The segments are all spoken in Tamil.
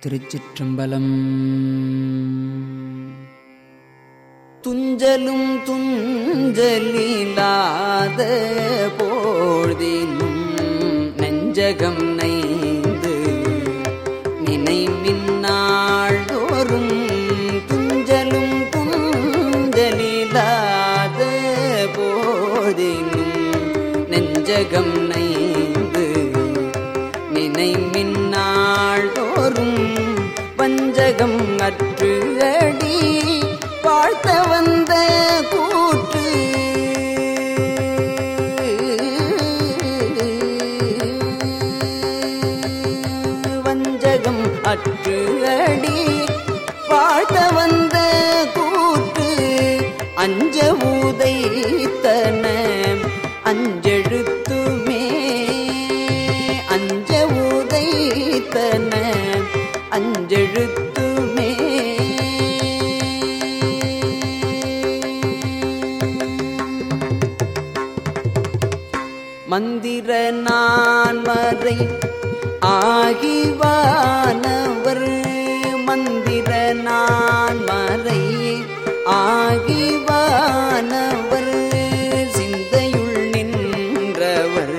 திருச்சிற்றம்பலம் துஞ்சலும் துஞ்சலில்லாத போழ்தினும் நெஞ்சகம் நைந்து நினைமின்னாள்தோறும் துஞ்சலும் துஞ்சலில்லாத போழ்தினும் நெஞ்சகம் நைந்து நினைமின்னாள்தோறும் வஞ்சகம் அற்று அடி வாழ்த்த வந்த கூற்று வஞ்சகம் அற்று அடி வாழ்த்த வந்த கூற்று அஞ்ச ஊதைத்தன அஞ்செழுத்துமே அஞ்ச ஊதைத்தன அஞ்செழுத்துமே மந்திர நான்மறை ஆகிவானவர் மந்திர நான்மறை ஆகிவானவர் சிந்தையுள் நின்றவர்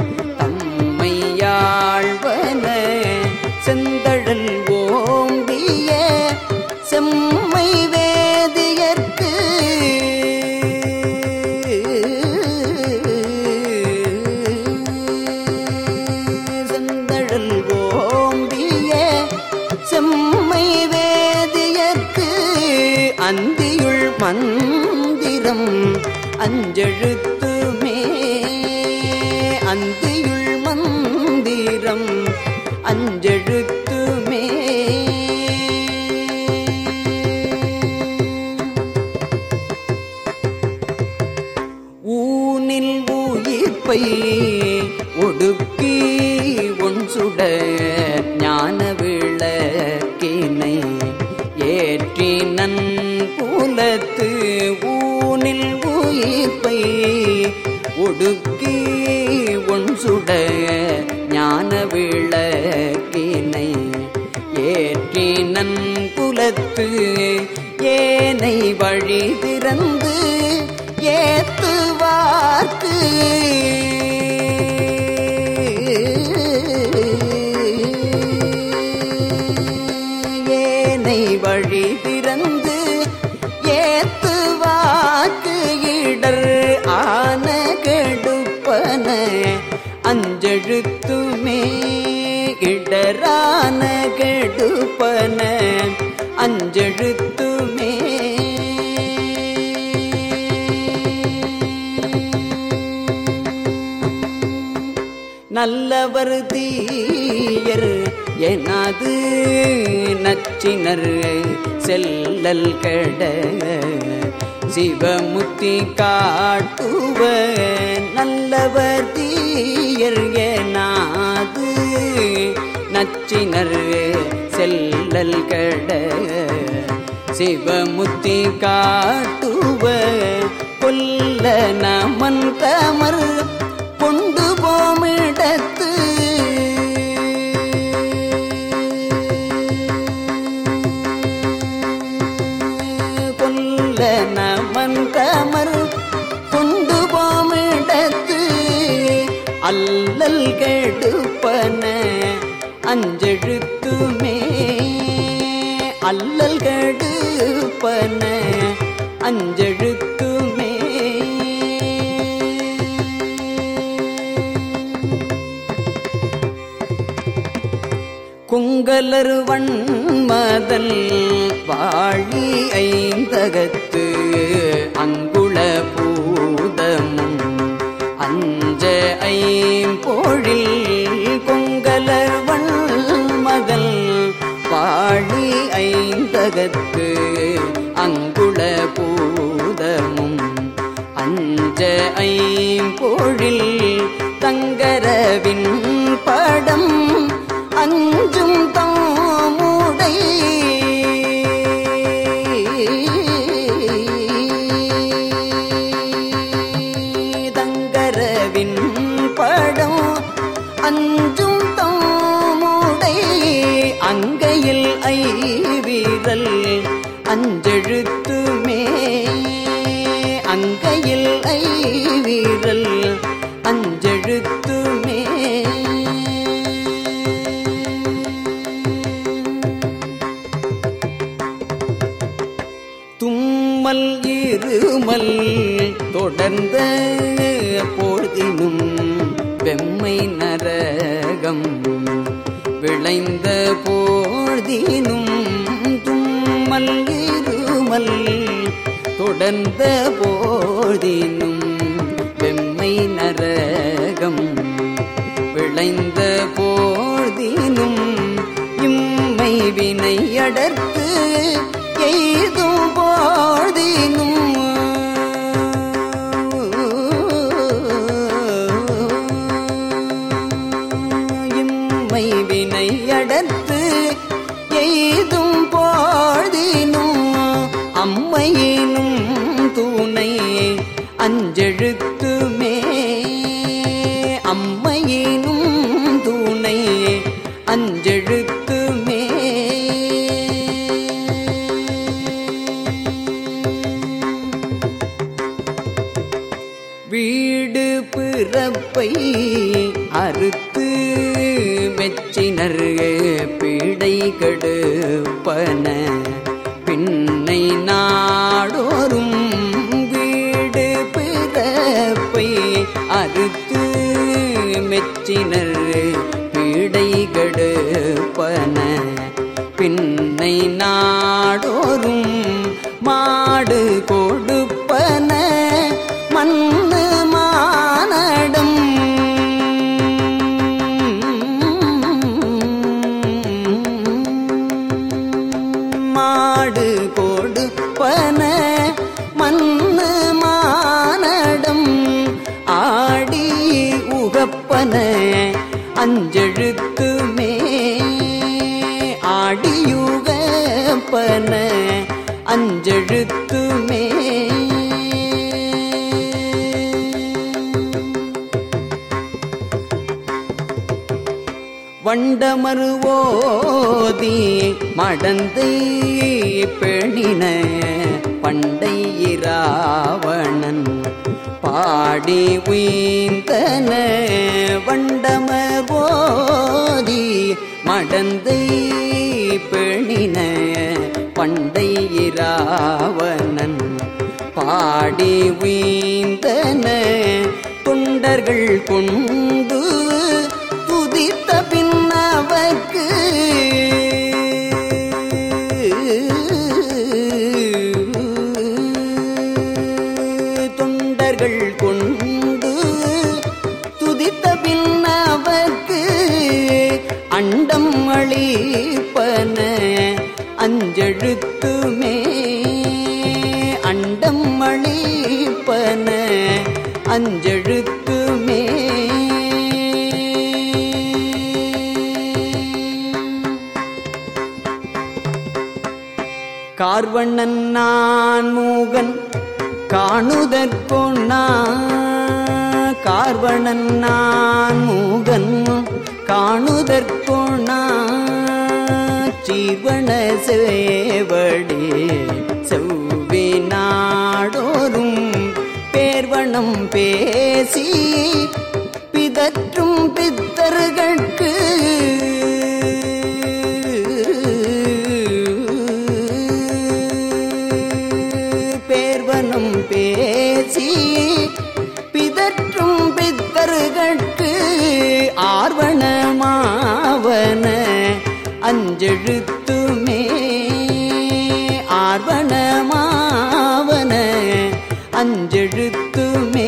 தம்மையாழ்வன செந்தழல் ஓம்பிய செம்மை வேதியர்க்கு செந்தழல் ஓம்பிய செம்மை வேதியர்க்கு அந்தியுள் மந்திரம் அஞ்செழுத்துமே அந்தியுள் மந்திரம் அஞ்செழுத்துமே ஊனில் உயிர்ப்பை ஒடுக்கி ஒன் சுட ஞான விளக்கினை ஏற்றி நன் புலத்து ஊனில் உயிர்ப்பை ஒடுக்கி ஒன் சுட ஞான விளக்கினை ஏற்றி நன் குலத்து ஏனை வழி திறந்து ஏத்துவார்க்கு ஏனை வழி திறந்து ஏத்துவாக்கு இடர் ஆன கெடுப்பன அஞ்செழுத்துமே இடரான கெடுப்பன அஞ்செழுத்துமே நல்லவர் தீயர் எனது நச்சினர் செல்லல் கெட சிவமுத்தி காட்டுவ நல்லவர் தீயர் எனாது நச்சினர் செல்லல் கெட சிவமுத்தி காட்டுவ கொல்ல நமன் கமர் கொண்டு போமிடத்து கொல்ல நமன் கமர் கொண்டு போமிடத்து அல்லல் கெடுப்பன அஞ்செழுத்துமே அல்லல் கெடுப்பன அஞ்செழுத்துமே குங்கலர் வன்மதல் வாழி ஐந்தகத்து அங்குள பூதமும் அஞ்ச ஐம்பொழில் கொங்கலர் வன்மதல் வாழி ஐந்தகத்து அங்குள பூதமும் அஞ்ச ஐம்பொழில் தங்கரவின் படம் அஞ்சும் தாமுடை தங்கரவின் படம் அஞ்சும் தாமுடை அங்கையில் ஐவீரல் அஞ்செழுத்துமே அங்கையில் ஐவீரல் அஞ்செழுத்துமே தும்மல் இருமல் தொடர்ந்த போதினும் வெம்மை நரகம் விளைந்த போதினும் தும்மல் இருமல் தொடர்ந்த போதினும் வெம்மை நரகம் விளைந்த போதினும் இம்மை வினை அடர்த்து எய்தும் போதினும் இம்மை வினை அடர்த்து எய்தும் போதினும் அம்மையினும் துணை அஞ்செழுத்துமே அம்மையினும் துணை அஞ்செழுத்துமே வீடு பிறப்பை அறுத்து மெச்சினர் பீடை கெடுப்பன பின்னை நாடோறும் வீடு பிறப்பை அறுத்து மெச்சினர் பீடை கெடுப்பன பின்னை நாடோறும் மாடு கொடுப்பன மண்ணு மானடம் மாடு கொடுப்பன மண்ணு மானடம் ஆடி உகப்பன அஞ்செழுத்துமே ஆடியுகப்பன அஞ்செழுத்துமே வண்டமருவோதி மடந்தை பெணின பண்டை இராவணன் பாடி உய்ந்தன வண்டமர்வோதி மடந்தை பெணின பண்டை இராவணன் பாடி உய்ந்தன தொண்டர்கள் கொண்டு துதித்த பின்னவர்க்கு தொண்டர்கள் கொண்டு துதித்த பின்னவர்க்கு அண்டம் அளிப்பன அஞ்செழுத்துமே அண்டம் அளிப்பன அஞ்செழுத்துமே கார்வண்ணன் நான் மூகன் காணுதற்கொண்ணா கார்வணன் நான் மூகன் காணுதற்கொண்ணா சீவன சேவடி செவ்வி நாடோறும் பேர்வனம் பேசி பிதற்றும் பித்தர்களுக்கு பேர்வனம் பேசி பிதற்றும் பித்தர்களுக்கு ஆர்வணமாவன அஞ்செழுத்துமே ஆர்வணமாவன அஞ்செழுத்துமே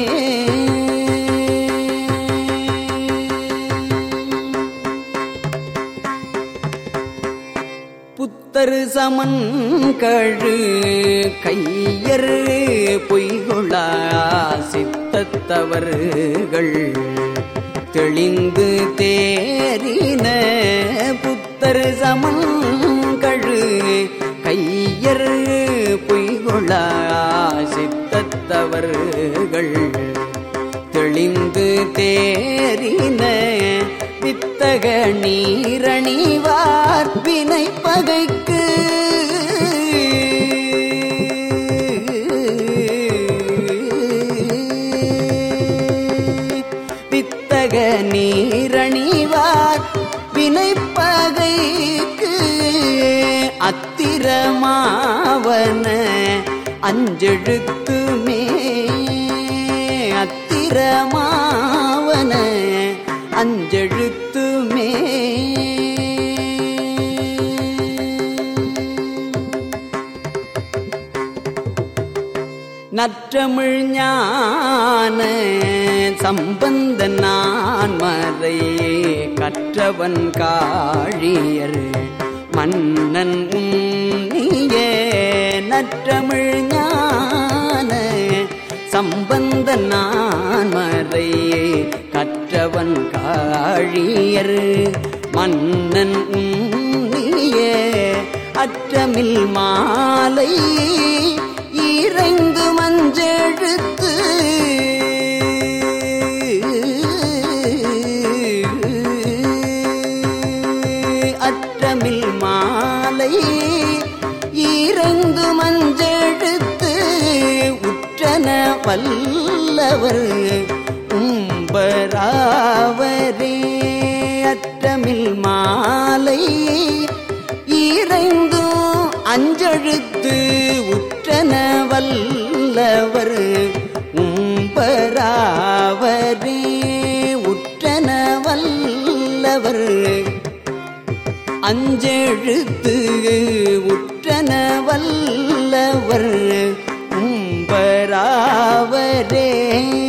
புத்தரு சமன் கழு கையர் பொய்கொள்ளா சித்தத்தவர்கள் தெளிந்து தேறின புத்தர் சமன் கழு கையர் பொய்கொள்ளா சித்தத்தவர்கள் தெளிந்து தேறின பித்தக நீரணிவார் வினை பகைக்கு பித்தக நீரணிவார் வினை பகைக்கு அத்திரமாவன அஞ்செழுத்துமே அத்திரமாவன அஞ்செழுத்துமே நற்றமிழ் ஞான சம்பந்த நான் மறை கற்றவன் காழியர் மன்னன் உன்னிய நற்றமிழ் ஞான சம்பந்த நான் மறை கற்றவன் காழியர் மன்னன் உன்னிய அற்றமில் மாலை இறைந்து மஞ்செழுத்து அற்றமில் மாலை இறைந்து மஞ்செழுத்து உற்றன வல்லவர் உம்பராவரே அற்றமில் மாலை ஈரைந்து அஞ்செழுத்து உற்றன வல்லவர் உம்பராவரே உற்றன வல்லவர் அஞ்செழுத்து உற்றன வல்லவர் உம்பராவரே